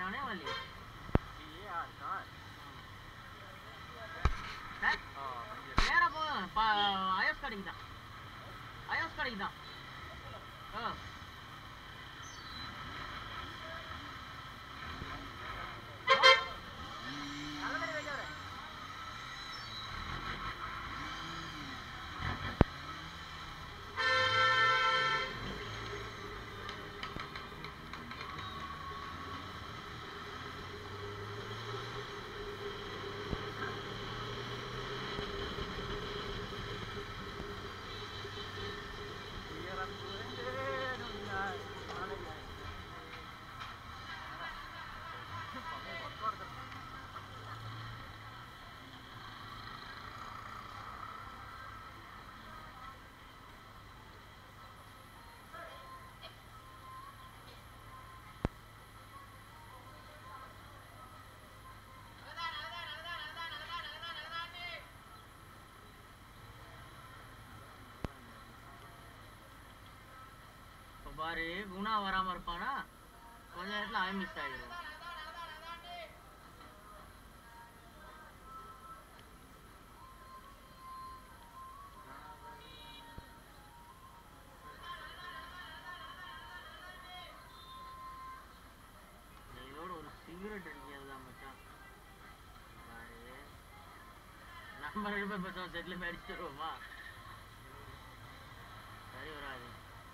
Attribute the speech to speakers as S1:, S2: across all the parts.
S1: அவனே வரலையே
S2: AR car
S1: ஆ?
S2: ஆ வண்டி
S1: நேரா போ ப- அயோஸ் கடைக்கு தான் அயோஸ் கடைக்கு தான் ஆ இப்போ பாரு குணா வராம இருப்பானா கொஞ்ச நேரத்துல அவன் மிஸ் ஆகிடுவான் இதோட ஒரு சிகரெட் அடிக்கிறது தான் மச்சான் பாரு நம்ம ரெண்டு பேர் பேசுவோம் செட்டில் போய் அடிச்சுட்டு வருவோமா சரி வராது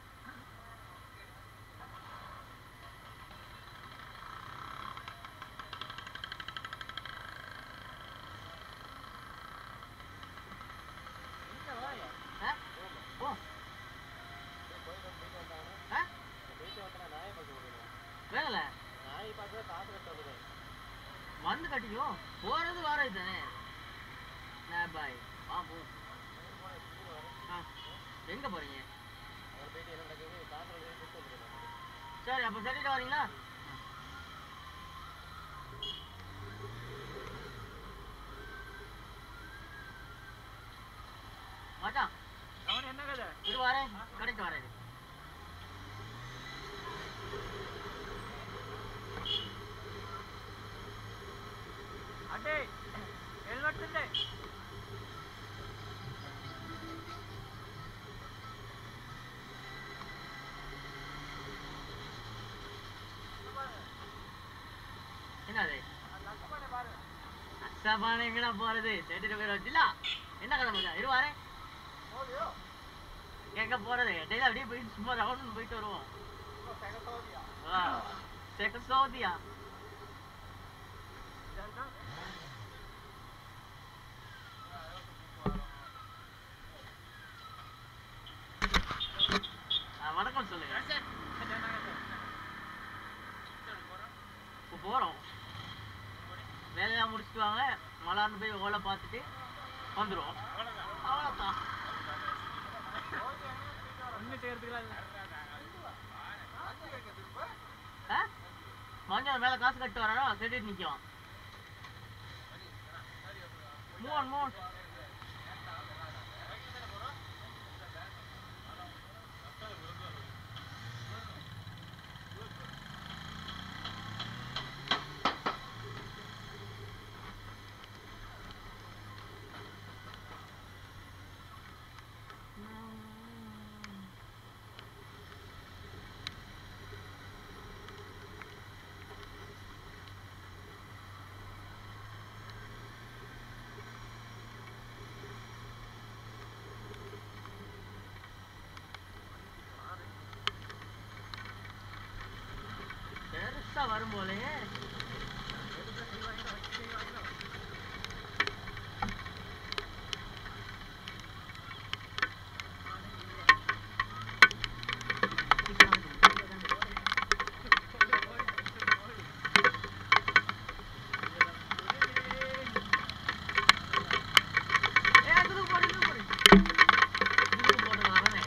S1: ஆ? போ. ஆ? வேகல வந்து கட்டிக்கோ போறது வாரது தானே நான் பாய் வா போ ஆ, எங்க போறீங்க சரி அப்ப சரிட்டு வரீங்களா மச்சான்
S2: அவன் என்ன கதை
S1: இது வரேன் கடைக்கு வரேன்
S2: அடே ஹெல்மெட் இல்லை
S1: என்னது அசாபான எங்கடா போறது தேடிட்டு போய் வச்சுல என்ன கதை மச்சான் இரு வரேன் எங்க போறது டெய்லி அப்படியே போயிட்டு சும்மா ரவுண்ட் போயிட்டு வருவோம் செகசோதியா வணக்கம் சொல்லுங்க இப்போ போறோம் வேலையெல்லாம் முடிச்சுட்டு வாங்க மலார்னு போய் ஓலை பார்த்துட்டு வந்துடுவோம் அவ்வளோதான்
S2: ஒன்றும் செய்யறதுக்குலாம் இல்லை
S1: ஆ மஞ்சள் மேலே காசு கட்டு வரானோ செடிட்டு நிற்கும் மூவன் மூவன் பெருசா வரும் போலயே ஏய், இதுக்கு போடு, இதுக்கு போடு. இதுக்கு போட்டு வரேனே.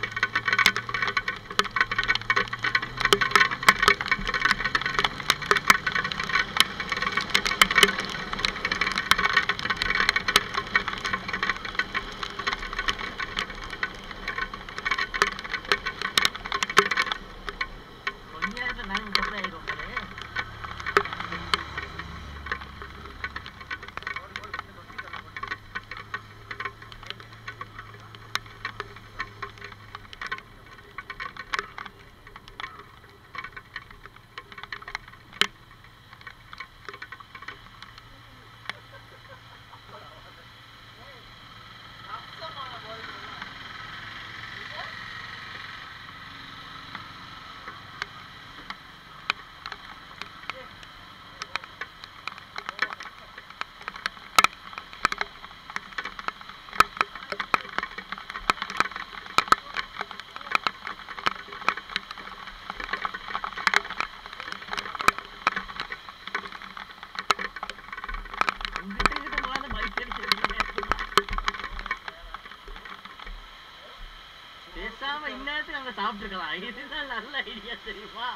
S1: சாப்பிட்டுருக்கலாம் இதுதான் நல்ல ஐடியா தெரியுமா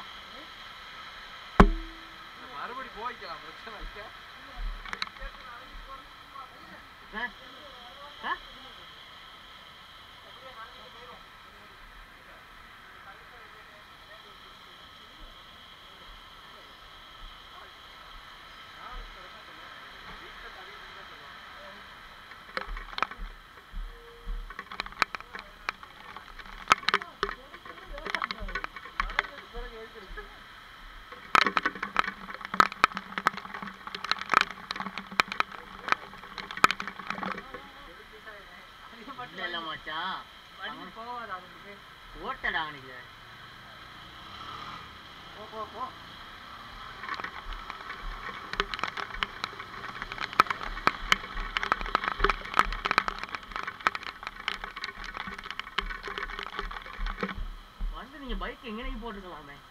S3: மறுபடி போய்க்கலாம் பிரச்சனை இல்லை
S1: ஆ? ஆ? இல்ல இல்ல மச்சான்
S2: வண்டி போகாது அவனுக்கு
S1: ஓட்டடா அவனுக்கு போ போ போ வந்து நீங்க பைக் எங்கனையும் போட்டுக்கலாமே